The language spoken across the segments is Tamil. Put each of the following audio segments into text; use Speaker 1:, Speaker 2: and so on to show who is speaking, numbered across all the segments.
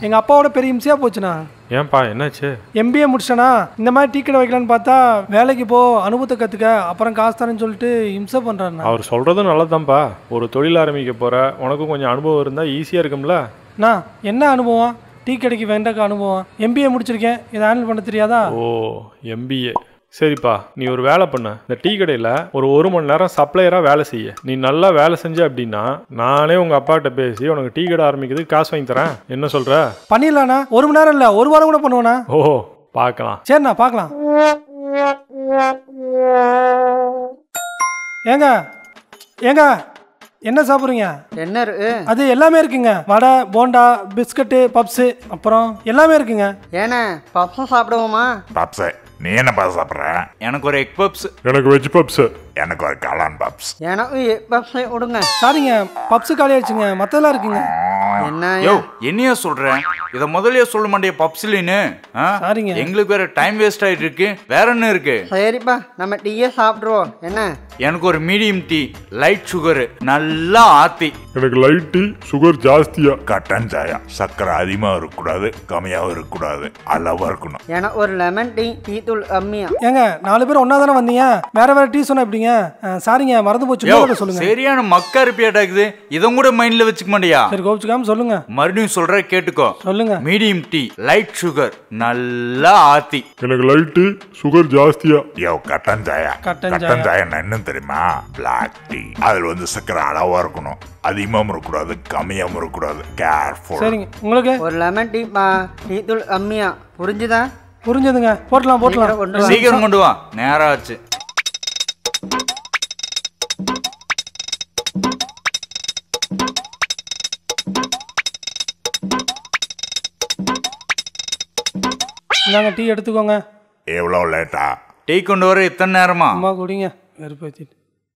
Speaker 1: எங்கள் அப்பாவோட பெரிய இம்சையாக போச்சுண்ணா
Speaker 2: ஏன்பா என்னாச்சு
Speaker 1: எம்பிஏ முடிச்சேனா இந்த மாதிரி டீ கடை வைக்கலான்னு பார்த்தா வேலைக்கு போ அனுபவத்தை கற்றுக்க அப்புறம் காசு தரேன்னு சொல்லிட்டு இம்சை பண்ணுறாருண்ணா
Speaker 2: அவர் சொல்கிறதும் நல்லதான்ப்பா ஒரு தொழில் ஆரம்பிக்க போகிற உனக்கும் கொஞ்சம் அனுபவம் இருந்தால் ஈஸியாக இருக்கும்ல
Speaker 1: அண்ணா என்ன அனுபவம் டீ கடைக்கு வேண்டக்க அனுபவம் எம்பிஏ முடிச்சிருக்கேன் இதை ஹேண்டில் பண்ண தெரியாதா
Speaker 2: ஓ எம்பிஏ சரிப்பா நீ ஒரு வேலை பண்ண இந்த டீ கடையில் ஒரு ஒரு மணி நேரம் சப்ளையராக வேலை செய்ய நீ நல்லா வேலை செஞ்ச அப்படின்னா நானே உங்கள் அப்பாட்ட பேசி உனக்கு டீ கடை ஆரம்பிக்கிறதுக்கு காசு வாங்கி தரேன் என்ன சொல்கிற
Speaker 1: பண்ணிடலாண்ணா ஒரு மணி நேரம் இல்லை ஒரு வாரம் கூட பண்ணுவேண்ணா
Speaker 2: ஓ பார்க்கலாம்
Speaker 1: சரிண்ணா பார்க்கலாம் ஏங்க ஏங்க என்ன சாப்பிட்றீங்க
Speaker 3: என்ன இருக்கு
Speaker 1: அது எல்லாமே இருக்குங்க வடை போண்டா பிஸ்கட்டு பப்ஸு அப்புறம் எல்லாமே இருக்குங்க
Speaker 3: ஏண்ணே பப்ஸும் சாப்பிடுவோமா
Speaker 4: பப்ஸு நீ என்ன பப்ஸ் சாப்பிட்ற
Speaker 5: எனக்கு ஒரு எக் பப்ஸ்
Speaker 2: எனக்கு வெஜ் பப்ஸு
Speaker 4: எனக்கு ஒரு காளான் பப்ஸ்
Speaker 3: எனக்கு பப்ஸை விடுங்க
Speaker 1: சாரிங்க பப்ஸு காலி ஆயிடுச்சுங்க மற்றதெல்லாம் இருக்குங்க
Speaker 3: என்ன
Speaker 5: யோ என்னையா சொல்றேன் இத முதல்லயே சொல்ல மாட்டிய பப்ஸ்லின்னு
Speaker 1: சாரிங்க.
Speaker 5: எங்களுக்கு வேற டைம் வேஸ்ட் ஆயிட்டு இருக்கு வேற என்ன இருக்கு
Speaker 3: சரிப்பா நம்ம டீயே சாப்பிட்ருவோம் என்ன
Speaker 5: எனக்கு ஒரு மீடியம் டீ லைட் சுகர் நல்லா ஆத்தி
Speaker 2: எனக்கு லைட் டீ சுகர் ஜாஸ்தியா
Speaker 4: கட்டன் சாயம் சர்க்கரை அதிகமாக இருக்கக்கூடாது கம்மியாகவும் இருக்கக்கூடாது அளவாக இருக்கணும்
Speaker 3: எனக்கு ஒரு லெமன் டீ டீ தூள் கம்மியா
Speaker 1: ஏங்க நாலு பேர் ஒன்றா தானே வந்தீங்க வேற வேற டீ சொன்னா எப்படிங்க அஹ், சாரிங்க மறந்து போச்சு
Speaker 5: யோ
Speaker 1: இன்னொரு சொல்லுங்க
Speaker 5: சரியான மக்கா இருப்பியாட்டாக்குது இதை கூட மைண்ட்ல வச்சுக்க மாட்டியா
Speaker 1: சரி கோபிச்சுக்காம சொல்லுங்க
Speaker 5: மறுபடியும் சொல்ற கேட்டுக்கோ
Speaker 1: சொல்லுங்க
Speaker 5: மீடியம் டீ லைட் சுகர் நல்லா ஆத்தி
Speaker 2: எனக்கு லைட் டீ சுகர் ஜாஸ்தியா
Speaker 4: யோ கட்டன் சாயா
Speaker 1: கட்டன்
Speaker 4: கட்டன் சாயம் என்னன்னு தெரியுமா பிளாக் டீ அதில் வந்து சர்க்கரை அளவாக இருக்கணும் அதிகமாகவும் இருக்கக்கூடாது கம்மியாகவும் இருக்கக்கூடாது கேர்ஃபுல்
Speaker 1: சரிங்க உங்களுக்கு
Speaker 3: ஒரு லெமன் டீப்பா டீ தூள் கம்மியா புரிஞ்சுதா
Speaker 1: புரிஞ்சதுங்க போட்டலாம்
Speaker 3: சீக்கிரம் கொண்டு
Speaker 1: போட்டலாம்
Speaker 3: வா.
Speaker 5: சீக்கிரம் கொண்டு வா நேரம் ஆச்சு
Speaker 1: இந்தாங்க டீ எடுத்துக்கோங்க
Speaker 4: எவ்வளோ லேட்டா
Speaker 5: டீ கொண்டு வர இத்தனை நேரமா
Speaker 1: அம்மா குடிங்க வெறுப்பேத்திட்டு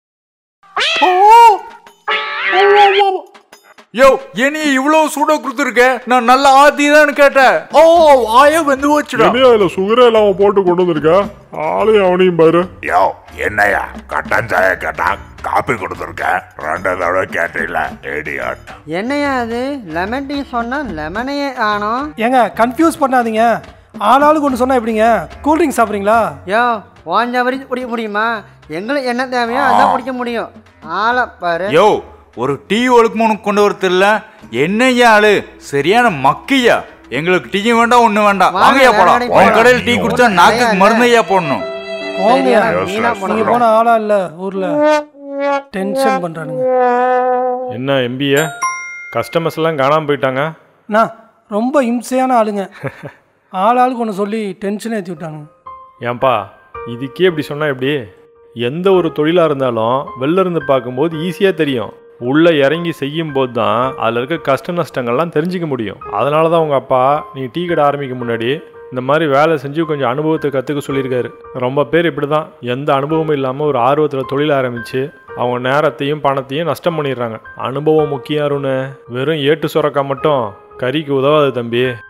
Speaker 5: யோ என்னைய இவ்வளவு சூட கொடுத்துருக்க நான் நல்லா ஆத்தி தான் கேட்டேன் ஓ வாய வந்து வச்சுடா
Speaker 2: அதில் சுகரே இல்லாமல் போட்டு கொண்டு வந்திருக்க ஆளையும் அவனையும் பாரு
Speaker 4: யோ என்னையா கட்டன் சாயா கேட்டா காப்பி கொடுத்துருக்கேன் ரெண்டு தடவை கேட்டீங்கள ஏடியாட்
Speaker 3: என்னையா அது லெமன் டீ சொன்னா லெமனையே ஆனோம்
Speaker 1: ஏங்க கன்ஃபியூஸ் பண்ணாதீங்க ஆளாளுக்கு ஒன்று சொன்னா எப்படிங்க கூல்ட்ரிங்க் சாப்பிட்றீங்களா
Speaker 3: யோ வாஞ்ச வரைக்கும் குடிக்க முடியுமா எங்களுக்கு என்ன தேவையோ அதான் குடிக்க முடியும் ஆளை பாரு
Speaker 5: யோ ஒரு டீ ஒழுக்கமா உனக்கு கொண்டு வர தெரியல என்னையா ஆளு சரியான மக்கையா எங்களுக்கு டீ வேண்டாம் ஒண்ணு வேண்டாம்
Speaker 3: வாங்க,
Speaker 5: வாங்கயா
Speaker 3: வேற
Speaker 5: போலாம்
Speaker 3: கடைக்கு
Speaker 5: உன்
Speaker 3: போலாம்.
Speaker 5: கடையில் டீ குடிச்சா
Speaker 3: நீ
Speaker 5: நாக்குக்கு
Speaker 3: ஒண்ணும்
Speaker 5: மருந்தையா போடணும்
Speaker 1: போங்கயா
Speaker 3: சரியா, வீணா
Speaker 1: நீங்க
Speaker 3: போனோம்
Speaker 1: போன ஆளா இல்ல ஊர்ல டென்ஷன் பண்றானுங்க
Speaker 2: என்ன எம்பிஏ கஸ்டமர்ஸ் எல்லாம் காணாமல் போயிட்டாங்க
Speaker 1: அண்ணா ரொம்ப இம்சையான ஆளுங்க ஆளாளுக்கு ஒன்று சொல்லி டென்ஷன் ஏற்றி விட்டானுங்க
Speaker 2: ஏன்பா இதுக்கே இப்படி சொன்னால் எப்படி எந்த ஒரு தொழிலாக இருந்தாலும் வெளில இருந்து பார்க்கும்போது ஈஸியாக தெரியும் உள்ளே இறங்கி செய்யும் போது தான் அதில் இருக்க கஷ்ட நஷ்டங்கள்லாம் தெரிஞ்சிக்க முடியும் அதனால தான் உங்கள் அப்பா நீ டீ கடை ஆரம்பிக்க முன்னாடி இந்த மாதிரி வேலை செஞ்சு கொஞ்சம் அனுபவத்தை கற்றுக்க சொல்லியிருக்காரு ரொம்ப பேர் இப்படி தான் எந்த அனுபவமும் இல்லாமல் ஒரு ஆர்வத்தில் தொழில் ஆரம்பித்து அவங்க நேரத்தையும் பணத்தையும் நஷ்டம் பண்ணிடுறாங்க அனுபவம் முக்கியம் அருண் வெறும் ஏட்டு சுரக்கா மட்டும் கறிக்கு உதவாது தம்பி